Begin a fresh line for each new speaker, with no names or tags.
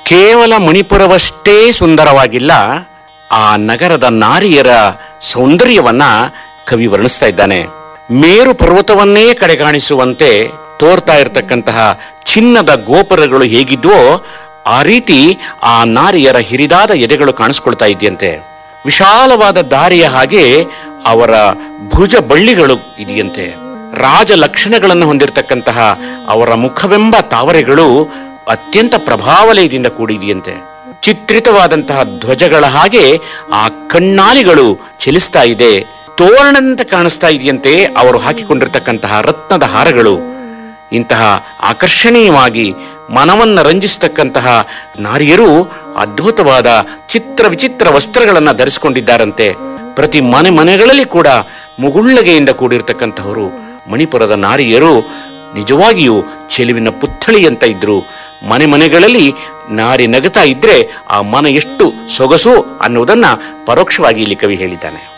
ಕೇವಲ ಮಣಿಪುರವಷ್ಟೇ ಸುಂದರವಾಗಿಲ್ಲ ಆ ನಗರದ ನಾರಿಯರ ಸೌಂದರ್ಯವನ್ನ ಕವಿ ವರ್ಣಿಸ್ತಾ ಇದ್ದಾನೆ ಮೇರು ಪರ್ವತವನ್ನೇ ಕಡೆಗಾಣಿಸುವಂತೆ ತೋರ್ತಾ ಇರತಕ್ಕಂತಹ ಚಿನ್ನದ ಗೋಪುರಗಳು ಹೇಗಿದ್ವೋ ಆ ರೀತಿ ಆ ನಾರಿಯರ ಹಿರಿದಾದ ಎದೆಗಳು ಕಾಣಿಸ್ಕೊಳ್ತಾ ಇದೆಯಂತೆ ವಿಶಾಲವಾದ ದಾರಿಯ ಹಾಗೆ ಅವರ ಭುಜ ಬಳ್ಳಿಗಳು ಇದೆಯಂತೆ ರಾಜ ಲಕ್ಷಣಗಳನ್ನು ಹೊಂದಿರತಕ್ಕಂತಹ ಅವರ ಮುಖವೆಂಬ ತಾವರೆಗಳು ಅತ್ಯಂತ ಪ್ರಭಾವಲಯದಿಂದ ಕೂಡಿದೆಯಂತೆ ಚಿತ್ರಿತವಾದಂತಹ ಧ್ವಜಗಳ ಹಾಗೆ ಆ ಕಣ್ಣಾಲಿಗಳು ಚಲಿಸ್ತಾ ಇದೆ ತೋರಣಂತೆ ಕಾಣಿಸ್ತಾ ಇದೆಯಂತೆ ಅವರು ಹಾಕಿಕೊಂಡಿರ್ತಕ್ಕಂತಹ ರತ್ನದ ಹಾರಗಳು ಇಂತಹ ಆಕರ್ಷಣೀಯವಾಗಿ ಮನವನ್ನ ರಂಜಿಸತಕ್ಕಂತಹ ನಾರಿಯರು ಅದ್ಭುತವಾದ ಚಿತ್ರ ವಿಚಿತ್ರ ವಸ್ತ್ರಗಳನ್ನ ಧರಿಸಿಕೊಂಡಿದ್ದಾರಂತೆ ಪ್ರತಿ ಮನೆ ಮನೆಗಳಲ್ಲಿ ಕೂಡ ಮುಗುಳ್ಳಗೆಯಿಂದ ಕೂಡಿರ್ತಕ್ಕಂತಹವರು ಮಣಿಪುರದ ನಾರಿಯರು ನಿಜವಾಗಿಯೂ ಚೆಲುವಿನ ಪುತ್ಥಳಿ ಅಂತ ಇದ್ರು ಮನೆ ಮನೆಗಳಲ್ಲಿ ನಾರಿ ನಗತಾ ಇದ್ರೆ ಆ ಮನ ಎಷ್ಟು ಸೊಗಸು ಅನ್ನುವುದನ್ನ ಪರೋಕ್ಷವಾಗಿ ಇಲ್ಲಿ ಕವಿ ಹೇಳಿದ್ದಾನೆ